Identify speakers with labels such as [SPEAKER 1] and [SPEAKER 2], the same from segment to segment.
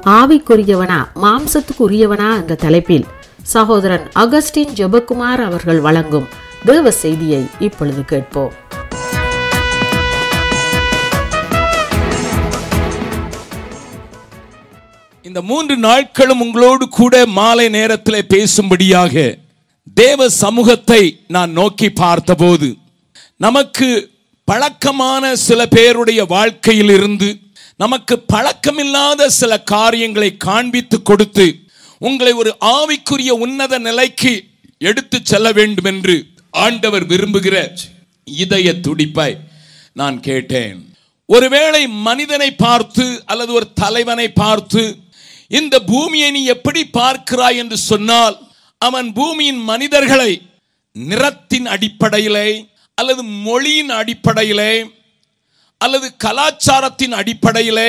[SPEAKER 1] ஆவிக்குரியவனா மாம்சத்துக்கு உரியவனா என்ற தலைப்பில் சகோதரன் அகஸ்டின் ஜெபக்குமார் அவர்கள் வழங்கும் தேவ செய்தியை இப்பொழுது கேட்போம்
[SPEAKER 2] இந்த மூன்று நாட்களும் உங்களோடு கூட மாலை நேரத்தில் பேசும்படியாக தேவ சமூகத்தை நான் நோக்கி பார்த்தபோது நமக்கு பழக்கமான சில பேருடைய வாழ்க்கையில் இருந்து நமக்கு பழக்கமில்லாத சில காரியங்களை காண்பித்து கொடுத்து உங்களை ஒரு ஆவிக்குரிய உன்னத நிலைக்கு எடுத்து செல்ல வேண்டும் என்று ஆண்டவர் விரும்புகிற இதய துடிப்பை நான் கேட்டேன் ஒருவேளை மனிதனை பார்த்து அல்லது ஒரு தலைவனை பார்த்து இந்த பூமியை நீ எப்படி பார்க்கிறாய் என்று சொன்னால் அவன் பூமியின் மனிதர்களை நிறத்தின் அடிப்படையிலே அல்லது மொழியின் அடிப்படையிலே அல்லது கலாச்சாரத்தின் அடிப்படையிலே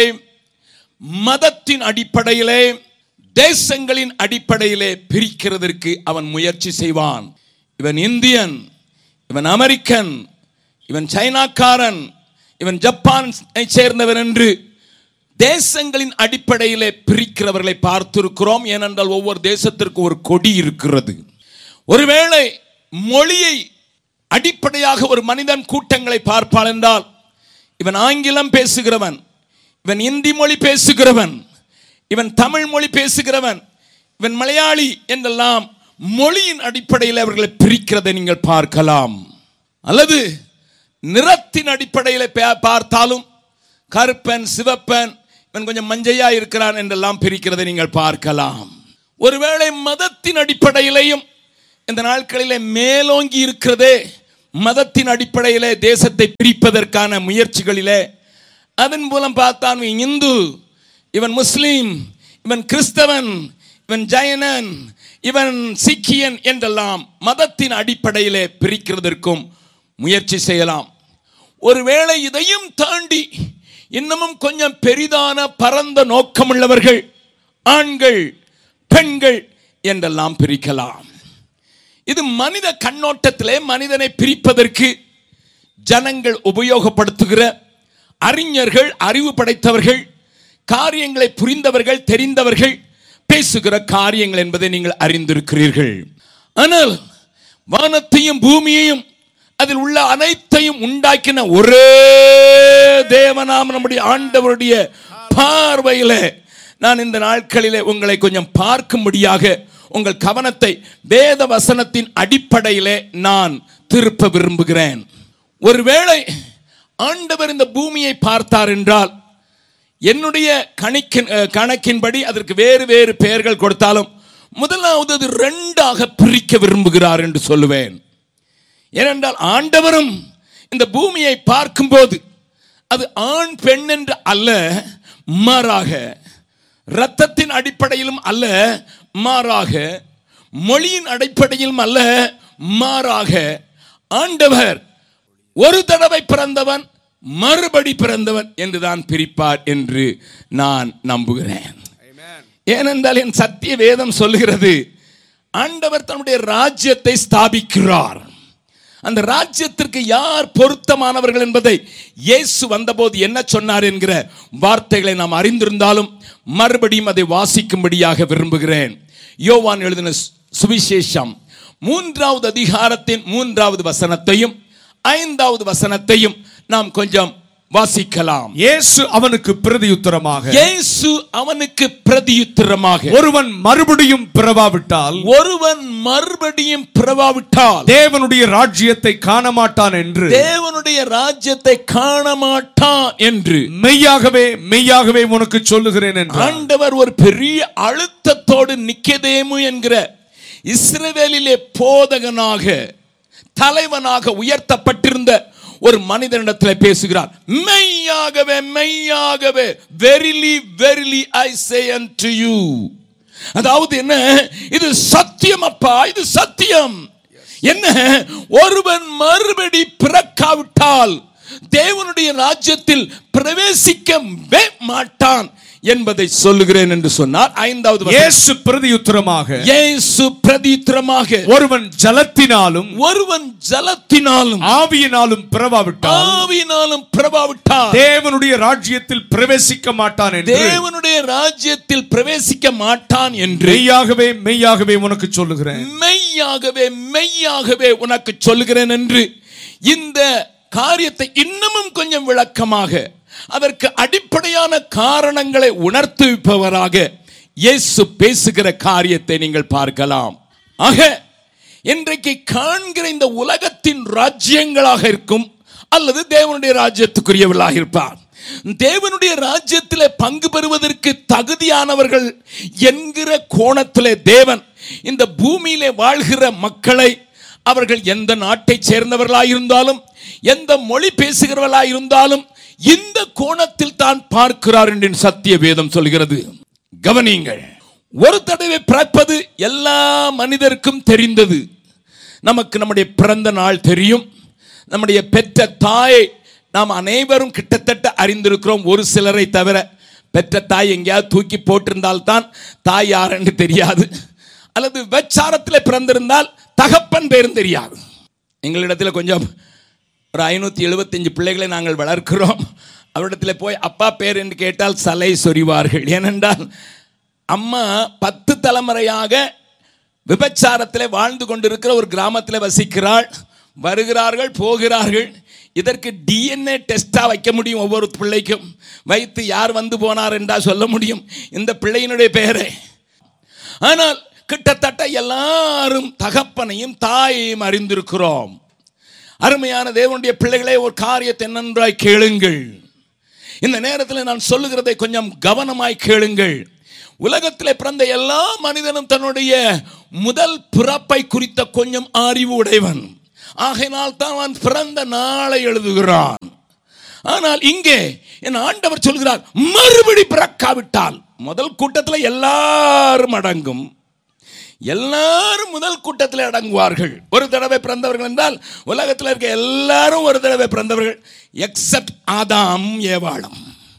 [SPEAKER 2] மதத்தின் அடிப்படையிலே தேசங்களின் அடிப்படையிலே பிரிக்கிறதற்கு அவன் முயற்சி செய்வான் இவன் இந்தியன் இவன் அமெரிக்கன் இவன் சைனாக்காரன் இவன் ஜப்பானை சேர்ந்தவன் என்று தேசங்களின் அடிப்படையிலே பிரிக்கிறவர்களை பார்த்திருக்கிறோம் ஏனென்றால் ஒவ்வொரு தேசத்திற்கு ஒரு கொடி இருக்கிறது ஒருவேளை மொழியை அடிப்படையாக ஒரு மனிதன் கூட்டங்களை பார்ப்பான் என்றால் இவன் ஆங்கிலம் பேசுகிறவன் இவன் இந்தி மொழி பேசுகிறவன் இவன் தமிழ் மொழி பேசுகிறவன் இவன் மலையாளி என்றெல்லாம் மொழியின் அடிப்படையில் அவர்களை பிரிக்கிறதை நீங்கள் பார்க்கலாம் அல்லது நிறத்தின் அடிப்படையில் பா- பார்த்தாலும் கருப்பன் சிவப்பன் இவன் கொஞ்சம் மஞ்சையா இருக்கிறான் என்றெல்லாம் பிரிக்கிறதை நீங்கள் பார்க்கலாம் ஒருவேளை மதத்தின் அடிப்படையிலையும் இந்த நாட்களிலே மேலோங்கி இருக்கிறதே மதத்தின் அடிப்படையிலே தேசத்தை பிரிப்பதற்கான முயற்சிகளிலே அதன் மூலம் பார்த்தான் இவன் இந்து இவன் முஸ்லீம் இவன் கிறிஸ்தவன் இவன் ஜெயனன் இவன் சீக்கியன் என்றெல்லாம் மதத்தின் அடிப்படையிலே பிரிக்கிறதற்கும் முயற்சி செய்யலாம் ஒருவேளை இதையும் தாண்டி இன்னமும் கொஞ்சம் பெரிதான பரந்த நோக்கமுள்ளவர்கள் ஆண்கள் பெண்கள் என்றெல்லாம் பிரிக்கலாம் இது மனித கண்ணோட்டத்திலே மனிதனை பிரிப்பதற்கு ஜனங்கள் உபயோகப்படுத்துகிற அறிஞர்கள் அறிவு படைத்தவர்கள் காரியங்களை புரிந்தவர்கள் தெரிந்தவர்கள் பேசுகிற காரியங்கள் என்பதை நீங்கள் அறிந்திருக்கிறீர்கள் ஆனால் வானத்தையும் பூமியையும் அதில் உள்ள அனைத்தையும் உண்டாக்கின ஒரே தேவனாம் நம்முடைய ஆண்டவருடைய பார்வையில நான் இந்த நாட்களிலே உங்களை கொஞ்சம் பார்க்கும்படியாக உங்கள் கவனத்தை வேத வசனத்தின் அடிப்படையிலே நான் திருப்ப விரும்புகிறேன் ஒருவேளை ஆண்டவர் இந்த பூமியை பார்த்தார் என்றால் என்னுடைய கணிக்கின் அஹ், கணக்கின்படி அதற்கு வேறு வேறு பெயர்கள் கொடுத்தாலும் முதலாவது அது ரெண்டாக பிரிக்க விரும்புகிறார் என்று சொல்லுவேன் ஏனென்றால் ஆண்டவரும் இந்த பூமியை பார்க்கும்போது அது ஆண் பெண் என்று அல்ல மாறாக இரத்தத்தின் அடிப்படையிலும் அல்ல மாறாக மொழியின் அடிப்படையிலும் அல்ல மாறாக ஆண்டவர் ஒரு தடவை பிறந்தவன் மறுபடி பிறந்தவன் என்றுதான் பிரிப்பார் என்று நான் நம்புகிறேன் ஏனென்றால் என் சத்திய வேதம் சொல்லுகிறது ஆண்டவர் தன்னுடைய ராஜ்யத்தை ஸ்தாபிக்கிறார் அந்த ராஜ்யத்திற்கு யார் பொருத்தமானவர்கள் என்பதை இயேசு வந்தபோது என்ன சொன்னார் என்கிற வார்த்தைகளை நாம் அறிந்திருந்தாலும் மறுபடியும் அதை வாசிக்கும்படியாக விரும்புகிறேன் யோவான் எழுதின சு- சுவிசேஷம் மூன்றாவது அதிகாரத்தின் மூன்றாவது வசனத்தையும் ஐந்தாவது வசனத்தையும் நாம் கொஞ்சம் வாசிக்கலாம்
[SPEAKER 3] இயேசு அவனுக்கு பிரதியுத்தரமாக
[SPEAKER 2] இயேசு அவனுக்கு பிரதியுத்தரமாக
[SPEAKER 3] ஒருவன் மறுபடியும் பிறவாவிட்டால்
[SPEAKER 2] ஒருவன் மறுபடியும் பிறவாவிட்டால்
[SPEAKER 3] தேவனுடைய ராஜ்யத்தை காண மாட்டான் என்று
[SPEAKER 2] தேவனுடைய ராஜ்யத்தை காண மாட்டான் என்று
[SPEAKER 3] மெய்யாகவே மெய்யாகவே உனக்கு சொல்லுகிறேன் என்றார்
[SPEAKER 2] ஆண்டவர் ஒரு பெரிய அழுத்தத்தோடு நிக்கதேமு என்கிற இஸ்ரவேலிலே போதகனாக தலைவனாக உயர்த்தப்பட்டிருந்த ஒரு மனிதனிடத்தில் பேசுகிறார் மெய்யாகவே மெய்யாகவே verily verily I say unto you அதாவது என்ன இது சத்தியம் அப்பா இது சத்தியம் என்ன ஒருவன் மறுபடி பிறக்காவிட்டால் தேவனுடைய ராஜ்யத்தில் பிரவேசிக்கவே மாட்டான் என்பதை சொல்லுகிறேன் என்று சொன்னார் ஐந்தாவது வசனம்.
[SPEAKER 3] இயேசு பிரதியுத்தரமாக
[SPEAKER 2] இயேசு பிரதித்திரமாக
[SPEAKER 3] ஒருவன் ஜலத்தினாலும்
[SPEAKER 2] ஒருவன் ஜலத்தினாலும்
[SPEAKER 3] ஆவியினாலும் பிறவாவிட்டால்
[SPEAKER 2] ஆவியினாலும் பிரபாவிட்டார்
[SPEAKER 3] தேவனுடைய ராஜ்யத்தில் பிரவேசிக்க மாட்டான் என்று
[SPEAKER 2] தேவனுடைய ராஜ்யத்தில் பிரவேசிக்க மாட்டான் என்று
[SPEAKER 3] மெய்யாகவே மெய்யாகவே உனக்கு சொல்லுகிறேன்
[SPEAKER 2] மெய்யாகவே மெய்யாகவே உனக்கு சொல்லுகிறேன் என்று இந்த காரியத்தை இன்னமும் கொஞ்சம் விளக்கமாக அதற்கு அடிப்படையான காரணங்களை உணர்த்துவிப்பவராக இயேசு பேசுகிற காரியத்தை நீங்கள் பார்க்கலாம் ஆக இன்றைக்கு காண்கிற இந்த உலகத்தின் ராஜ்யங்களாக இருக்கும் அல்லது தேவனுடைய ராஜ்யத்துக்குரியவர்களாக இருப்பார் தேவனுடைய ராஜ்யத்திலே பங்கு பெறுவதற்கு தகுதியானவர்கள் என்கிற கோணத்திலே தேவன் இந்த பூமியிலே வாழ்கிற மக்களை அவர்கள் எந்த நாட்டைச் சேர்ந்தவர்களாக இருந்தாலும் எந்த மொழி பேசுகிறவர்களாக இருந்தாலும் இந்த கோணத்தில் தான் பார்க்கிறார் என்று சத்திய வேதம் சொல்கிறது கவனியுங்கள் ஒரு தடவை பிறப்பது எல்லா மனிதருக்கும் தெரிந்தது நமக்கு நம்முடைய பிறந்த நாள் தெரியும் நம்முடைய பெற்ற தாயை நாம் அனைவரும் கிட்டத்தட்ட அறிந்திருக்கிறோம் ஒரு சிலரை தவிர பெற்ற தாய் எங்கேயாவது தூக்கி போட்டிருந்தால்தான் தாய் யாருன்னு தெரியாது அல்லது விபச்சாரத்தில் பிறந்திருந்தால் தகப்பன் பேரும் தெரியாது எங்களிடத்தில் கொஞ்சம் ஒரு ஐநூற்றி எழுபத்தஞ்சு பிள்ளைகளை நாங்கள் வளர்க்கிறோம் அவரிடத்தில் போய் அப்பா பேர் என்று கேட்டால் சலை சொறிவார்கள் ஏனென்றால் அம்மா பத்து தலைமுறையாக விபச்சாரத்திலே வாழ்ந்து கொண்டிருக்கிற ஒரு கிராமத்தில் வசிக்கிறாள் வருகிறார்கள் போகிறார்கள் இதற்கு டிஎன்ஏ டெஸ்ட்டாக வைக்க முடியும் ஒவ்வொரு பிள்ளைக்கும் வைத்து யார் வந்து போனார் என்றா சொல்ல முடியும் இந்த பிள்ளையினுடைய பெயரை ஆனால் கிட்டத்தட்ட எல்லாரும் தகப்பனையும் தாயையும் அறிந்திருக்கிறோம் அருமையான தேவனுடைய பிள்ளைகளே ஒரு காரியத்தை என்னன்றாய் கேளுங்கள் இந்த நேரத்தில் நான் சொல்லுகிறதை கொஞ்சம் கவனமாய் கேளுங்கள் உலகத்தில் பிறந்த எல்லா மனிதனும் தன்னுடைய முதல் பிறப்பை குறித்த கொஞ்சம் அறிவு உடையவன் ஆகையினால் தான் அவன் பிறந்த நாளை எழுதுகிறான் ஆனால் இங்கே என் ஆண்டவர் சொல்கிறார் மறுபடி பிறக்காவிட்டால் முதல் கூட்டத்தில் எல்லாரும் அடங்கும் எல்லாரும் முதல் கூட்டத்தில் அடங்குவார்கள் ஒரு தடவை பிறந்தவர்கள் என்றால் உலகத்தில் இருக்க எல்லாரும் ஒரு தடவை பிறந்தவர்கள் எக்ஸப்ட் ஆதாம் ஏவாளம்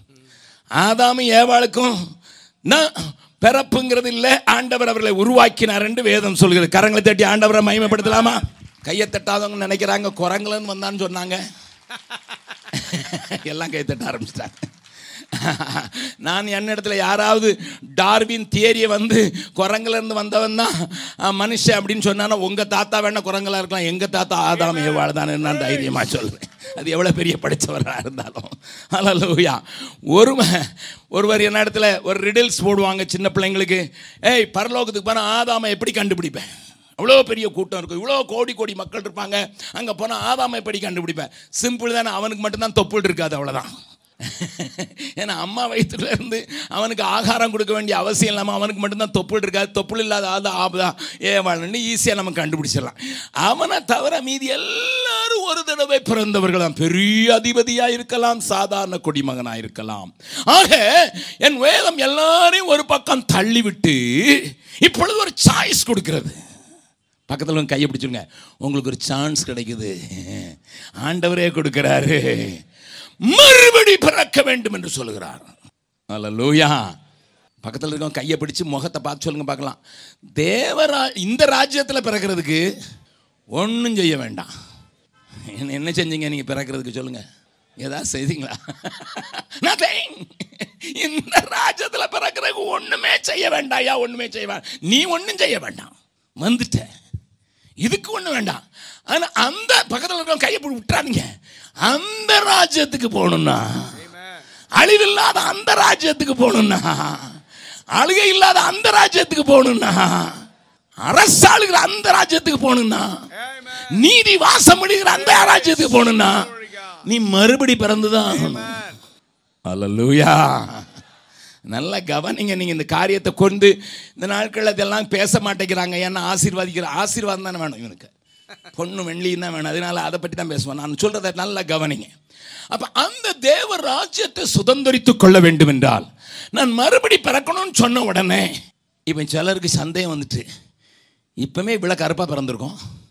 [SPEAKER 2] ஆதாமும் ஏவாளுக்கும் நான் பிறப்புங்கிறது இல்லை ஆண்டவர் அவர்களை உருவாக்கினார் என்று வேதம் சொல்கிறது கரங்களை தட்டி ஆண்டவரை மகிமைப்படுத்தலாமா கையை தட்டாதவங்க நினைக்கிறாங்க குரங்குலன்னு வந்தான்னு சொன்னாங்க எல்லாம் கை தட்ட ஆரம்பிச்சிட்டாங்க நான் என்னிடத்துல யாராவது டார்வின் தியரியை வந்து குரங்குலேருந்து வந்தவன் தான் அஹ், மனுஷன் அப்படின்னு சொன்னானா உங்கள் தாத்தா வேணா குரங்களாக இருக்கலாம் எங்கள் தாத்தா ஆதாம் ஏவாள் தான் நான் தைரியமாக சொல்கிறேன் அது எவ்வளோ பெரிய படித்தவராக இருந்தாலும் அல்லூயா ஒரு ஒருவர் என்ன இடத்துல ஒரு ரிடில்ஸ் போடுவாங்க சின்ன பிள்ளைங்களுக்கு ஏய் பரலோகத்துக்கு போனால் ஆதாமை எப்படி கண்டுபிடிப்பேன் அவ்வளோ பெரிய கூட்டம் இருக்கும் இவ்வளோ கோடி கோடி மக்கள் இருப்பாங்க அங்கே போனால் ஆதாமை எப்படி கண்டுபிடிப்பேன் சிம்பிள் தானே அவனுக்கு மட்டும்தான் தொப்புள் இருக்காது அவ்வளோதான் ஏன்னா அம்மா வயிற்றுல இருந்து அவனுக்கு ஆகாரம் கொடுக்க வேண்டிய அவசியம் இல்லாமல் அவனுக்கு மட்டும்தான் தொப்புள் இருக்காது தொப்புள் இல்லாத ஆதா ஆபதா ஏவாளன்னு ஈஸியாக நம்ம கண்டுபிடிச்சிடலாம் அவனை தவிர மீதி எல்லாரும் ஒரு தடவை பிறந்தவர்கள் தான் பெரிய அதிபதியாக இருக்கலாம் சாதாரண குடிமகனாக இருக்கலாம் ஆக என் வேதம் எல்லாரையும் ஒரு பக்கம் தள்ளிவிட்டு இப்பொழுது ஒரு சாய்ஸ் கொடுக்கிறது பக்கத்தில் வந்து கையை பிடிச்சிருங்க உங்களுக்கு ஒரு சான்ஸ் கிடைக்குது ஆண்டவரே கொடுக்கிறாரு மறுபடி பிறக்க வேண்டும் என்று சொல்லுகிறார் அல்லூயா பக்கத்தில் இருக்கவங்க கையை பிடிச்சு முகத்தை பார்த்து சொல்லுங்க பார்க்கலாம் தேவரா இந்த ராஜ்யத்தில் பிறக்கிறதுக்கு ஒன்றும் செய்ய வேண்டாம் என்ன என்ன செஞ்சீங்க நீங்கள் பிறக்கிறதுக்கு சொல்லுங்க ஏதாவது செய்தீங்களா Nothing. இந்த ராஜ்யத்தில் பிறக்கிறதுக்கு ஒன்றுமே செய்ய வேண்டாம் ஐயா ஒன்றுமே செய்ய வேண்டாம் நீ ஒன்றும் செய்ய வேண்டாம் வந்துட்ட இதுக்கு ஒன்றும் வேண்டாம் ஆனால் அந்த பக்கத்தில் இருக்கிற கையை போட்டு விட்டுறாதீங்க அந்த ராஜ்யத்துக்கு போகணும்னா அழிவில்லாத அந்த ராஜ்யத்துக்கு போகணும்னா அழுகை இல்லாத அந்த ராஜ்யத்துக்கு போகணும்னா அரசாளுகிற அந்த ராஜ்யத்துக்கு போகணும்னா நீதி வாசம் முடிகிற அந்த ராஜ்யத்துக்கு போகணும்னா நீ மறுபடி பிறந்துதான் ஆகணும் அல்லூயா நல்ல கவனிங்க நீங்கள் இந்த காரியத்தை கொண்டு இந்த நாட்களில் இதெல்லாம் பேச மாட்டேங்கிறாங்க ஏன்னா ஆசீர்வாதிக்கிற ஆசீர்வாதம் தானே வேணும் இவனுக்கு பொண்ணு வெள்ளியும் தான் வேணும் அதனால அதை பற்றி தான் பேசுவேன் நான் சொல்கிறத நல்லா கவனிங்க அப்போ அந்த தேவ ராஜ்யத்தை சுதந்திரித்துக் கொள்ள வேண்டும் என்றால் நான் மறுபடி பிறக்கணும்னு சொன்ன உடனே இப்போ சிலருக்கு சந்தேகம் வந்துட்டு இப்போமே இவ்வளோ கருப்பாக பிறந்திருக்கோம்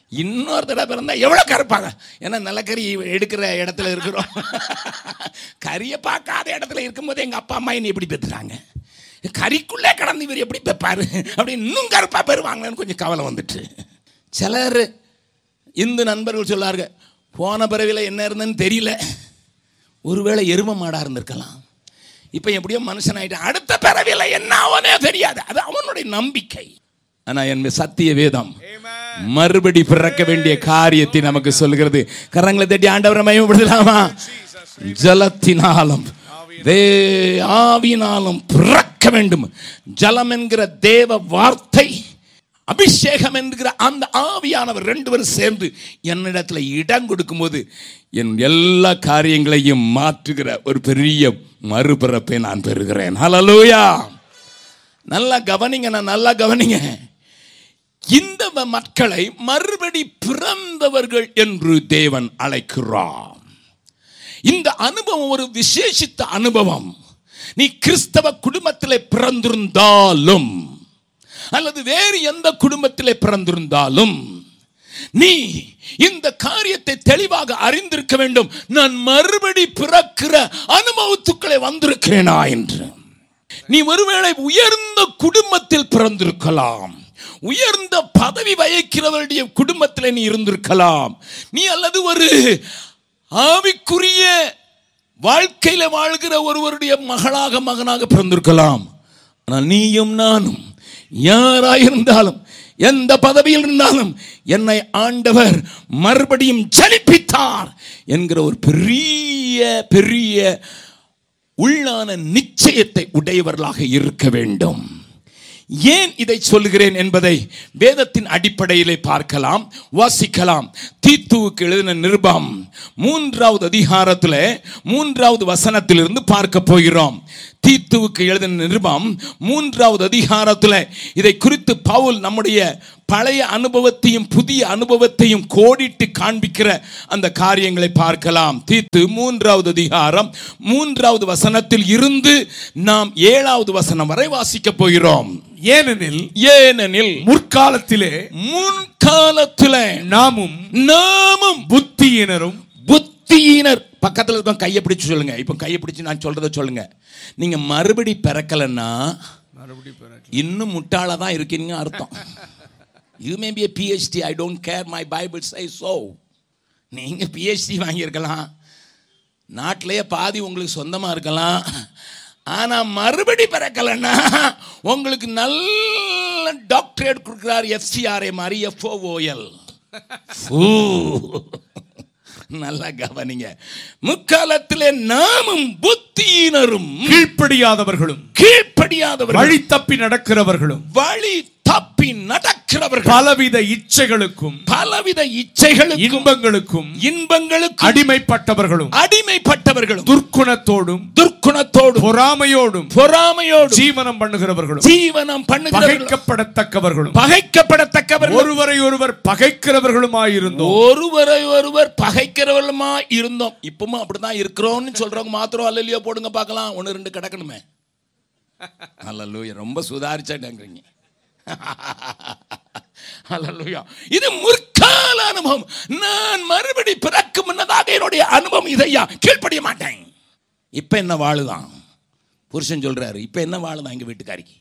[SPEAKER 2] இன்னொரு தடவை பிறந்தா எவ்வளோ கருப்பாங்க ஏன்னா நல்ல கறி எடுக்கிற இடத்துல இருக்கிறோம் கறியை பார்க்காத இடத்துல இருக்கும்போது எங்கள் அப்பா அம்மா என்னை எப்படி பெற்றுறாங்க கறிக்குள்ளே கடந்து இவர் எப்படி பெப்பாரு அப்படி இன்னும் கருப்பாக பெறுவாங்களேன்னு கொஞ்சம் கவலை வந்துட்டு சிலர் இந்து நண்பர்கள் சொல்லாருங்க போன பிறவியில் என்ன இருந்ததுன்னு தெரியல ஒருவேளை எரும மாடா இருந்திருக்கலாம் இப்போ எப்படியோ மனுஷன் ஆயிட்டான் அடுத்த பிறவியில் என்ன அவனே தெரியாது அது அவனுடைய நம்பிக்கை ஆனா என் சத்திய வேதம் மறுபடி பிறக்க வேண்டிய காரியத்தை நமக்கு சொல்கிறது கரங்களை தட்டி ஆண்டவரை மயமப்படுத்தலாமா ஜலத்தினாலும் தே ஆவினாலும் பிறக்க வேண்டும் ஜலம் என்கிற தேவ வார்த்தை அபிஷேகம் என்கிற அந்த ஆவியானவர் ரெண்டு பேரும் சேர்ந்து என்னிடத்துல இடம் கொடுக்கும்போது என் எல்லா காரியங்களையும் மாற்றுகிற ஒரு பெரிய மறுபிறப்பை நான் பெறுகிறேன் ஹalleluya நல்லா கவனிங்க நான் நல்லா கவனிங்க இந்த ம- மக்களை மறுபடி பிறந்தவர்கள் என்று தேவன் அழைக்கிறார் இந்த அனுபவம் ஒரு விசேஷித்த அனுபவம் நீ கிறிஸ்தவ குடும்பத்திலே பிறந்திருந்தாலும் அல்லது வேறு எந்த குடும்பத்திலே பிறந்திருந்தாலும் நீ இந்த காரியத்தை தெளிவாக அறிந்திருக்க வேண்டும் நான் மறுபடி பிறக்கிற அனுபவத்துக்களே வந்திருக்கிறேனா என்று நீ ஒருவேளை உயர்ந்த குடும்பத்தில் பிறந்திருக்கலாம் உயர்ந்த பதவி வகிக்கிறவருடைய குடும்பத்தில் நீ இருந்திருக்கலாம் நீ அல்லது ஒரு ஆவிக்குரிய வாழ்க்கையில வாழ்கிற ஒருவருடைய மகளாக மகனாக பிறந்திருக்கலாம் ஆனால் நீயும் நானும் யாராயிருந்தாலும் எந்த பதவியில் இருந்தாலும் என்னை ஆண்டவர் மறுபடியும் ஜனிப்பித்தார் என்கிற ஒரு பெரிய பெரிய உள்ளான நிச்சயத்தை உடையவர்களாக இருக்க வேண்டும் ஏன் இதை சொல்லுகிறேன் என்பதை வேதத்தின் அடிப்படையிலே பார்க்கலாம் வாசிக்கலாம் தீத்துவுக்கு எழுதின நிருபம் மூன்றாவது அதிகாரத்தில் மூன்றாவது வசனத்திலிருந்து பார்க்க போகிறோம் தீத்துவுக்கு எழுதின நிருபம் மூன்றாவது அதிகாரத்தில் இதை குறித்து பவுல் நம்முடைய பழைய அனுபவத்தையும் புதிய அனுபவத்தையும் கோடிட்டு காண்பிக்கிற அந்த காரியங்களை பார்க்கலாம் தீத்து மூன்றாவது அதிகாரம் மூன்றாவது வசனத்தில் இருந்து நாம் ஏழாவது வசனம் வரை வாசிக்க போகிறோம்
[SPEAKER 3] ஏனெனில்
[SPEAKER 2] ஏனெனில்
[SPEAKER 3] முற்காலத்திலே
[SPEAKER 2] முன்காலத்தில்
[SPEAKER 3] நாமும்
[SPEAKER 2] நாமும்
[SPEAKER 3] புத்தியினரும்
[SPEAKER 2] புத்தியினர் பக்கத்தில் இருக்க கையை பிடிச்சு சொல்லுங்க இப்போ கையை பிடிச்சு நான் சொல்றதை சொல்லுங்க நீங்க மறுபடி பிறக்கலன்னா இன்னும் முட்டாளா தான் இருக்கீங்க அர்த்தம் you may be PhD I don't care my Bible say so நீங்க பிஹெச்டி வாங்கியிருக்கலாம் நாட்டிலேயே பாதி உங்களுக்கு சொந்தமா இருக்கலாம் ஆனா மறுபடி பிறக்கலன்னா உங்களுக்கு நல்ல டாக்டரேட் கொடுக்குறார் எஃப்சிஆர்ஏ மாதிரி எஃப்ஓஓஎல் நல்லா கவனிங்க முக்காலத்திலே நாமும் புத்தியினரும்
[SPEAKER 3] கீழ்ப்படியாதவர்களும்
[SPEAKER 2] கீழ்ப்படியாதவர்கள்
[SPEAKER 3] வழி தப்பி நடக்கிறவர்களும்
[SPEAKER 2] வழி தப்பி நடக்கிறவர்கள்
[SPEAKER 3] பலவித இச்சைகளுக்கும்
[SPEAKER 2] பலவித இச்சைகளுக்கும்
[SPEAKER 3] இன்பங்களுக்கும்
[SPEAKER 2] இன்பங்களுக்கும்
[SPEAKER 3] அடிமைப்பட்டவர்களும்
[SPEAKER 2] அடிமைப்பட்டவர்களும்
[SPEAKER 3] துர்க்குணத்தோடும்
[SPEAKER 2] துர்க்குணத்தோடும்
[SPEAKER 3] பொறாமையோடும்
[SPEAKER 2] பொறாமையோடும்
[SPEAKER 3] ஜீவனம் பண்ணுகிறவர்களும்
[SPEAKER 2] ஜீவனம் பண்ணுகிறவர்களும்
[SPEAKER 3] பகைக்கப்படத்தக்கவர்களும்
[SPEAKER 2] பகைக்கப்படத்தக்கவர்கள்
[SPEAKER 3] ஒருவரை ஒருவர் பகைக்கிறவர்களுமாயிருந்தோம்
[SPEAKER 2] ஒருவரை ஒருவர் பகைக்கிறவர்களுமா இருந்தோம் இப்பவும் அப்படிதான் இருக்கிறோம்னு சொல்றவங்க மாத்திரம் அல்லையோ போடுங்க பார்க்கலாம் ஒன்று ரெண்டு கிடக்கணுமே அல்லூயா ரொம்ப சுதாரிச்சாட்டேங்கிறீங்க அல்லூயா இது முற்கால அனுபவம் நான் மறுபடி பிறக்கு முன்னதாக என்னுடைய அனுபவம் இதையா கீழ்ப்படிய மாட்டேன் இப்ப என்ன வாழுதான் புருஷன் சொல்றாரு இப்ப என்ன வாழுதான் எங்க வீட்டுக்காரிக்கு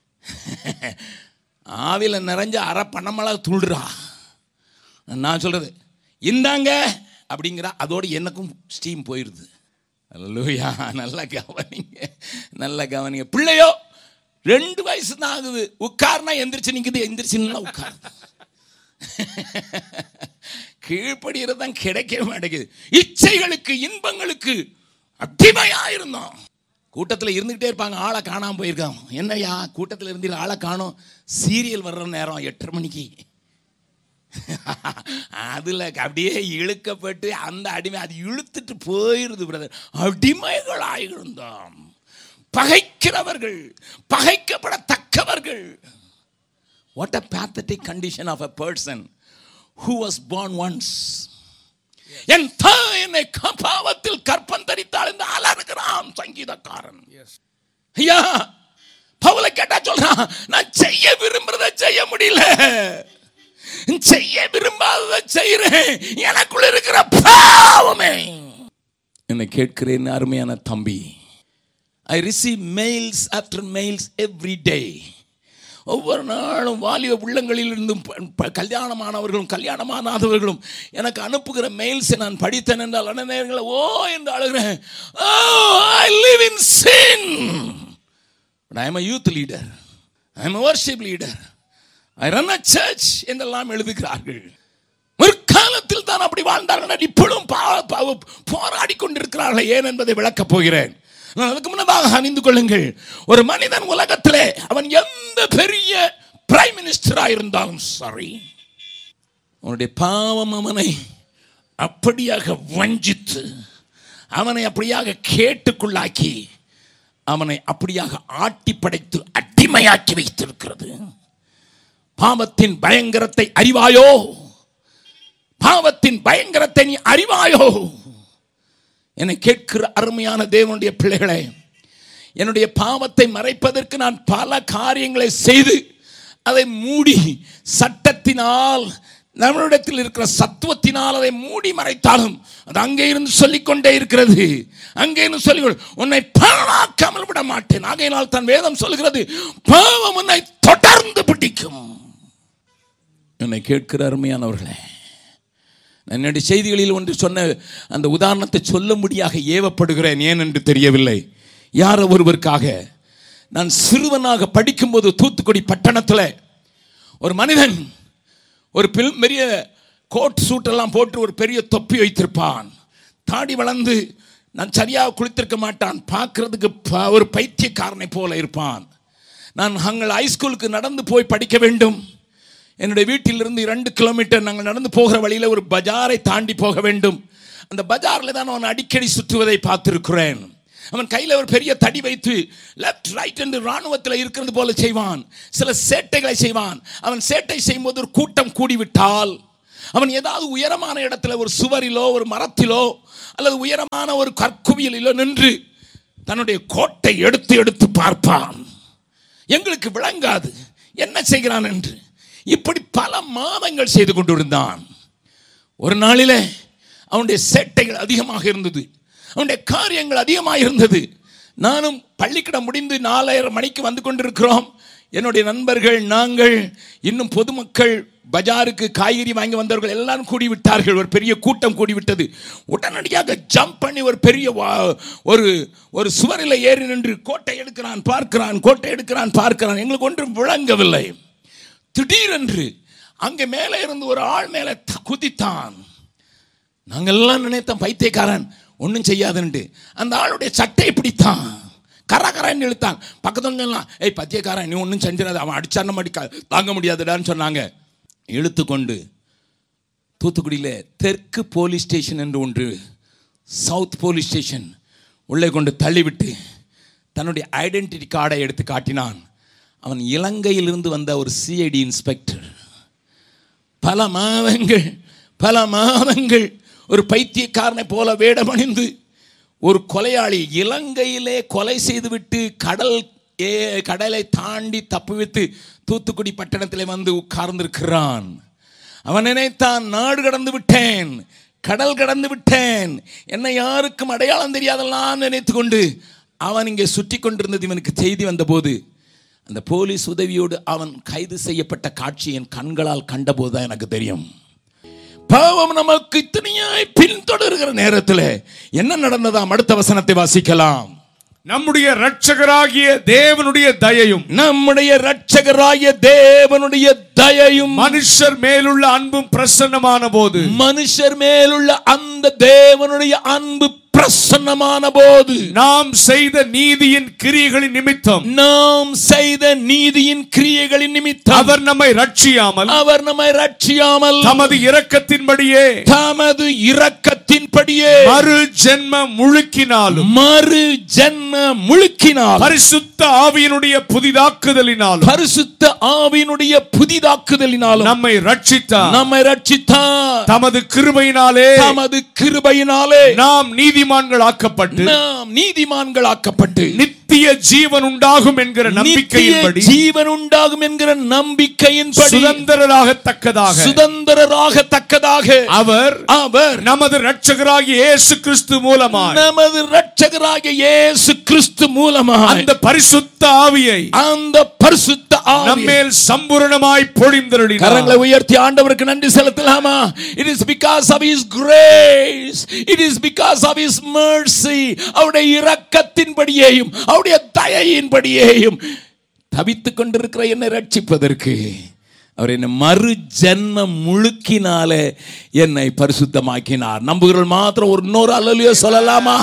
[SPEAKER 2] ஆவில நிறைஞ்ச அரை பணமளவு துள்ளுறா நான் சொல்றது இந்தாங்க அப்படிங்கிறா அதோடு எனக்கும் ஸ்டீம் போயிடுது அல்லூயா நல்லா கவனிங்க நல்லா கவனிங்க பிள்ளையோ ரெண்டு வயசு தான் ஆகுது உட்கார்னா எந்திரிச்சு நிக்குது எந்திரிச்சுன்னா உட்கார் கீழ்ப்படுகிறது தான் கிடைக்கவே மாட்டேங்குது இச்சைகளுக்கு இன்பங்களுக்கு அடிமையா இருந்தோம் கூட்டத்தில் இருந்துகிட்டே இருப்பாங்க ஆளை காணாம போயிருக்கான் என்னய்யா கூட்டத்தில் இருந்து ஆளை காணோம் சீரியல் வர்ற நேரம் எட்டரை மணிக்கு அதுல அப்படியே இழுக்கப்பட்டு அந்த அடிமை அது இழுத்துட்டு போயிருது பிரதர் அடிமைகளாக இருந்தோம் பகைக்கிறவர்கள் பகைக்கப்படத்தக்கவர்கள் what a pathetic condition of a person who was born once என் தாய் என்னை க- பாவத்தில் கற்பம் தரித்தாள் என்று அலறுகிறான் சங்கீதக்காரன் ஐயா பவுலை கேட்டா சொல்றான் நான் செய்ய விரும்புறத செய்ய முடியல செய்ய விரும்பாததை செய்கிறேன் எனக்குள்ள இருக்கிற பாவமே என்னை கேட்கிறேன் அருமையான தம்பி I receive mails after mails every day ஒவ்வொரு நாளும் வாலிப உள்ளங்களில் இருந்தும் ப- ப- கல்யாணமானவர்களும் கல்யாணமானாதவர்களும் எனக்கு அனுப்புகிற மெயில்ஸை நான் படித்தேன் என்றால் அன நேரங்களில் ஓ என்று அழுகிறேன் ஓ I live in sin I am a youth leader I am worship leader I run a church என்றெல்லாம் எழுதுகிறார்கள் முற்காலத்தில் தான் அப்படி வாழ்ந்தார்கள் இப்பொழுதும் பா- பா- போராடி கொண்டிருக்கிறார்கள் ஏன் என்பதை விளக்கப் போகிறேன் நான் அதுக்கு முன்னதாக அறிந்து கொள்ளுங்கள் ஒரு மனிதன் உலகத்திலே அவன் எந்த பெரிய பிரைம் மினிஸ்டரா இருந்தாலும் சாரி அவனுடைய பாவம் அவனை அப்படியாக வஞ்சித்து அவனை அப்படியாக கேட்டுக்குள்ளாக்கி அவனை அப்படியாக ஆட்டி படைத்து அடிமையாக்கி வைத்திருக்கிறது பாவத்தின் பயங்கரத்தை அறிவாயோ பாவத்தின் பயங்கரத்தை நீ அறிவாயோ என்னை கேட்கிற அருமையான தேவனுடைய பிள்ளைகளே என்னுடைய பாவத்தை மறைப்பதற்கு நான் பல காரியங்களை செய்து அதை மூடி சட்டத்தினால் நம்மளிடத்தில் இருக்கிற சத்துவத்தினால் அதை மூடி மறைத்தாலும் அது அங்கே இருந்து சொல்லிக்கொண்டே இருக்கிறது அங்கே இருந்து சொல்லி உன்னை பாழாக்காமல் விட மாட்டேன் ஆகையினால் தன் வேதம் சொல்கிறது பாவம் உன்னை தொடர்ந்து பிடிக்கும் என்னை கேட்கிற அருமையானவர்களே நான் என்னுடைய செய்திகளில் ஒன்று சொன்ன அந்த உதாரணத்தை சொல்லும்படியாக ஏவப்படுகிறேன் ஏன் என்று தெரியவில்லை யாரோ ஒருவருக்காக நான் சிறுவனாக படிக்கும்போது தூத்துக்குடி பட்டணத்தில் ஒரு மனிதன் ஒரு பெல்- பெரிய கோட் சூட்டெல்லாம் போட்டு ஒரு பெரிய தொப்பி வைத்திருப்பான் தாடி வளர்ந்து நான் சரியாக குளித்திருக்க மாட்டான் பார்க்கறதுக்கு ப- ஒரு பைத்தியக்காரனை போல இருப்பான் நான் நாங்கள் ஹைஸ்கூலுக்கு நடந்து போய் படிக்க வேண்டும் என்னுடைய வீட்டிலிருந்து இரண்டு கிலோமீட்டர் நாங்கள் நடந்து போகிற வழியில் ஒரு பஜாரை தாண்டி போக வேண்டும் அந்த பஜாரில் தான் அவன் அடிக்கடி சுற்றுவதை பார்த்திருக்கிறேன் அவன் கையில் ஒரு பெரிய தடி வைத்து லெஃப்ட் ரைட் என்று இராணுவத்தில் இருக்கிறது போல செய்வான் சில சேட்டைகளை செய்வான் அவன் சேட்டை செய்யும்போது ஒரு கூட்டம் கூடிவிட்டால் அவன் ஏதாவது உயரமான இடத்துல ஒரு சுவரிலோ ஒரு மரத்திலோ அல்லது உயரமான ஒரு கற்குவியலிலோ நின்று தன்னுடைய கோட்டை எடுத்து எடுத்து பார்ப்பான் எங்களுக்கு விளங்காது என்ன செய்கிறான் என்று இப்படி பல மாதங்கள் செய்து கொண்டிருந்தான் ஒரு நாளிலே அவனுடைய சேட்டைகள் அதிகமாக இருந்தது அவனுடைய காரியங்கள் அதிகமாக இருந்தது நானும் பள்ளிக்கூடம் முடிந்து நாலாயிர மணிக்கு வந்து கொண்டிருக்கிறோம் என்னுடைய நண்பர்கள் நாங்கள் இன்னும் பொதுமக்கள் பஜாருக்கு காய்கறி வாங்கி வந்தவர்கள் எல்லாரும் கூடி விட்டார்கள் ஒரு பெரிய கூட்டம் கூடி விட்டது உடனடியாக ஜம்ப் பண்ணி ஒரு பெரிய வா- ஒரு ஒரு சுவரில் ஏறி நின்று கோட்டை எடுக்கிறான் பார்க்கிறான் கோட்டை எடுக்கிறான் பார்க்கிறான் எங்களுக்கு ஒன்றும் விளங்கவில்லை திடீரென்று அங்கே மேலே இருந்து ஒரு ஆள் மேலே த- குதித்தான் நாங்கள் எல்லாம் நினைத்தோம் பைத்தியக்காரன் ஒன்றும் செய்யாதுன்ட்டு அந்த ஆளுடைய சட்டையை பிடித்தான் கரகரன்னு இழுத்தான் பக்கத்துல சொல்லலாம் ஏய் பத்தியக்காரன் நீ ஒன்றும் செஞ்சிடாத அவன் அடிச்சான அடிக்க தாங்க முடியாதுடான்னு சொன்னாங்க இழுத்து கொண்டு தூத்துக்குடியில் தெற்கு போலீஸ் ஸ்டேஷன் என்று ஒன்று சவுத் போலீஸ் ஸ்டேஷன் உள்ளே கொண்டு தள்ளிவிட்டு தன்னுடைய ஐடென்டிட்டி கார்டை எடுத்து காட்டினான் அவன் இலங்கையிலிருந்து வந்த ஒரு சிஐடி இன்ஸ்பெக்டர் பல மாதங்கள் பல மாதங்கள் ஒரு பைத்தியக்காரனை போல வேடமணிந்து ஒரு கொலையாளி இலங்கையிலே கொலை செய்துவிட்டு கடல் ஏ கடலை தாண்டி தப்புவித்து தூத்துக்குடி பட்டணத்திலே வந்து உட்கார்ந்திருக்கிறான் அவன் நினைத்தான் நாடு கடந்து விட்டேன் கடல் கடந்து விட்டேன் என்னை யாருக்கும் அடையாளம் தெரியாதெல்லாம் நினைத்து கொண்டு அவன் இங்கே சுற்றி கொண்டிருந்தது இவனுக்கு செய்தி வந்தபோது அந்த போலீஸ் உதவியோடு அவன் கைது செய்யப்பட்ட காட்சி என் கண்களால் கண்டபோது தான் எனக்கு தெரியும் பாவம் நமக்கு இத்தனையாய் பின்தொடர்கிற நேரத்தில் என்ன நடந்ததாம் அடுத்த வசனத்தை வாசிக்கலாம்
[SPEAKER 3] நம்முடைய இரட்சகராகிய தேவனுடைய தயையும்
[SPEAKER 2] நம்முடைய இரட்சகராய தேவனுடைய தயையும்
[SPEAKER 3] மனுஷர் மேலுள்ள அன்பும் பிரசன்னமான போது
[SPEAKER 2] மனுஷர் மேலுள்ள அந்த தேவனுடைய அன்பு பிரசன்னமான போது
[SPEAKER 3] நாம் செய்த நீதியின் கிரியைகளின் நிமித்தம்
[SPEAKER 2] நாம் செய்த நீதியின் கிரியைகளின் நிமித்தம்
[SPEAKER 3] அவர் நம்மை ரட்சியாமல்
[SPEAKER 2] அவர் நம்மை ரட்சியாமல்
[SPEAKER 3] தமது இரக்கத்தின்படியே
[SPEAKER 2] தமது இரக்கத்தின்படியே
[SPEAKER 3] மறு ஜென்ம முழுக்கினாலும்
[SPEAKER 2] மறு ஜென்ம முழுக்கினால்
[SPEAKER 3] பரிசுத்த ஆவியினுடைய புதிதாக்குதலினாலும்
[SPEAKER 2] பரிசுத்த ஆவியினுடைய புதிதாக்குதலினாலும்
[SPEAKER 3] நம்மை ரட்சித்தார்
[SPEAKER 2] நம்மை ரட்சித்தார்
[SPEAKER 3] தமது கிருபையினாலே
[SPEAKER 2] தமது கிருபையினாலே
[SPEAKER 3] நாம் நீதிமான் நீதிமான்கள் ஆக்கப்பட்டு
[SPEAKER 2] நாம் நீதிமான்கள் ஆக்கப்பட்டு
[SPEAKER 3] நித்திய ஜீவன் உண்டாகும் என்கிற
[SPEAKER 2] நித்திய
[SPEAKER 3] நம்பிக்கையின்படி
[SPEAKER 2] ஜீவன் உண்டாகும் என்கிற நம்பிக்கையின்படி
[SPEAKER 3] சுதந்திரராகத்தக்கதாக
[SPEAKER 2] சுதந்திரராகத்தக்கதாக
[SPEAKER 3] அவர்
[SPEAKER 2] அவர்
[SPEAKER 3] நமது இரட்சகராகிய இயேசு கிறிஸ்து மூலமாய்
[SPEAKER 2] நமது இரட்சகராகிய இயேசு கிறிஸ்து மூலமாக
[SPEAKER 3] அந்த பரிசுத்த ஆவியை
[SPEAKER 2] அந்த பரிசுத்த ஆவியை
[SPEAKER 3] நம்மேல் சம்பூரணமாய் பொழிந்தருளினார்
[SPEAKER 2] கரங்களை உயர்த்தி ஆண்டவருக்கு நன்றி செலுத்தலாமா it is because of his grace it is because of his mercy அவருடைய இரக்கத்தின்படியேயும் அவருடைய தயையின்படியேயும் தவித்துக் கொண்டிருக்கிற என்னை ரட்சிப்பதற்கு அவர் என்னை மறு ஜென்ம முழுக்கினாலே என்னை பரிசுத்தமாக்கினார் நம்புகிறவர்கள் மாத்திரம் ஒரு இன்னொரு அல்லலையோ சொல்லலாமா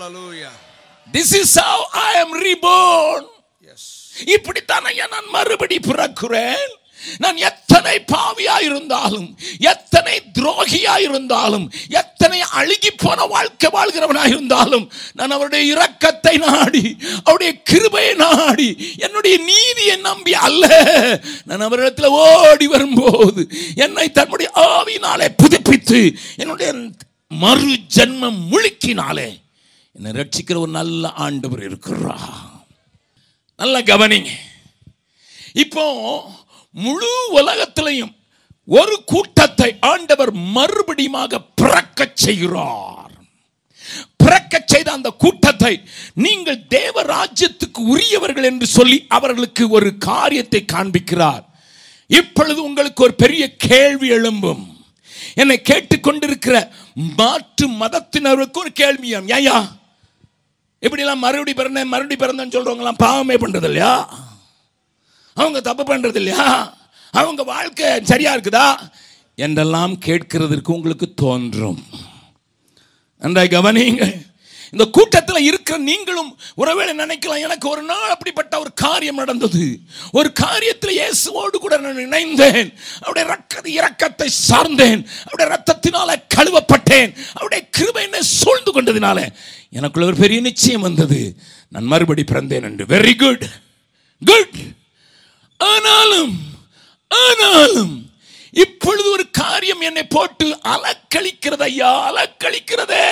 [SPEAKER 2] this is how I am reborn இப்படித்தான் ஐயா நான் மறுபடி பிறக்கிறேன் நான் எத்தனை பாவியா இருந்தாலும் எத்தனை துரோகியா இருந்தாலும் எத்தனை அழுகி போன வாழ்க்கை வாழ்கிறவனா இருந்தாலும் நான் அவருடைய இரக்கத்தை நாடி அவருடைய கிருபையை நாடி என்னுடைய நீதியை நம்பி அல்ல நான் அவரிடத்தில் ஓடி வரும்போது என்னை தன்னுடைய ஆவினாலே புதுப்பித்து என்னுடைய மறு ஜென்மம் முழுக்கினாலே என்னை ரட்சிக்கிற ஒரு நல்ல ஆண்டவர் இருக்கிறார் நல்ல கவனிங்க இப்போ முழு உலகத்திலையும் ஒரு கூட்டத்தை ஆண்டவர் மறுபடியுமாக பிறக்கச் செய்கிறார் பிறக்கச் செய்த அந்த கூட்டத்தை நீங்கள் தேவ ராஜ்யத்துக்கு உரியவர்கள் என்று சொல்லி அவர்களுக்கு ஒரு காரியத்தை காண்பிக்கிறார் இப்பொழுது உங்களுக்கு ஒரு பெரிய கேள்வி எழும்பும் என்னை கேட்டுக்கொண்டிருக்கிற மாற்று மதத்தினருக்கு ஒரு கேள்வி ஐயா இப்படிலாம் மறுபடி பிறந்தேன் மறுபடி பிறந்தேன்னு சொல்றவங்கலாம் பாவமே பண்றது இல்லையா அவங்க தப்பு பண்றது இல்லையா அவங்க வாழ்க்கை சரியா இருக்குதா என்றெல்லாம் கேட்கிறதற்கு உங்களுக்கு தோன்றும் நன்றாய் கவனிங்க இந்த கூட்டத்தில் இருக்கிற நீங்களும் ஒருவேளை நினைக்கலாம் எனக்கு ஒரு நாள் அப்படிப்பட்ட ஒரு காரியம் நடந்தது ஒரு காரியத்தில் இயேசுவோடு கூட நான் இணைந்தேன் அவருடைய ரக்க இரக்கத்தை சார்ந்தேன் அவருடைய ரத்தத்தினால கழுவப்பட்டேன் அவருடைய கிருபை என்னை சூழ்ந்து கொண்டதினால எனக்குள்ள ஒரு பெரிய நிச்சயம் வந்தது நான் மறுபடி பிறந்தேன் என்று வெரி குட் குட் ஆனாலும் ஆனாலும் இப்பொழுது ஒரு காரியம் என்னை போட்டு அலக்களிக்கிறது ஐயா அலக்களிக்கிறதே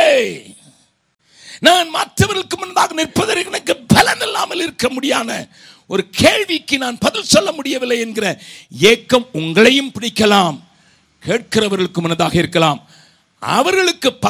[SPEAKER 2] நான் மற்றவர்களுக்கு முன்பாக நிற்பதற்கு எனக்கு பலன் இல்லாமல் இருக்க முடியாத ஒரு கேள்விக்கு நான் பதில் சொல்ல முடியவில்லை என்கிற ஏக்கம் உங்களையும் பிடிக்கலாம் கேட்கிறவர்களுக்கு முன்னதாக இருக்கலாம் அவர்களுக்கு